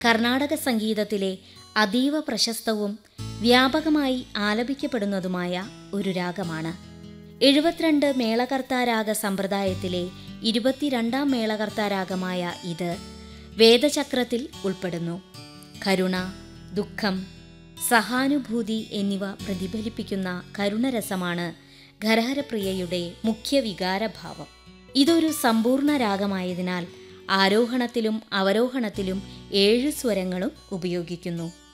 കർണാടക സംഗീതത്തിലെ അതീവ പ്രശസ്തവും വ്യാപകമായി ആലപിക്കപ്പെടുന്നതുമായ ഒരു രാഗമാണ് എഴുപത്തിരണ്ട് മേളകർത്താരാഗ സമ്പ്രദായത്തിലെ ഇരുപത്തിരണ്ടാം മേളകർത്താരാഗമായ ഇത് വേദചക്രത്തിൽ ഉൾപ്പെടുന്നു കരുണ ദുഃഖം സഹാനുഭൂതി എന്നിവ പ്രതിഫലിപ്പിക്കുന്ന കരുണരസമാണ് ഘരഹരപ്രിയയുടെ മുഖ്യ വികാരഭാവം ഇതൊരു സമ്പൂർണ്ണ രാഗമായതിനാൽ ആരോഹണത്തിലും അവരോഹണത്തിലും ഏഴ് സ്വരങ്ങളും ഉപയോഗിക്കുന്നു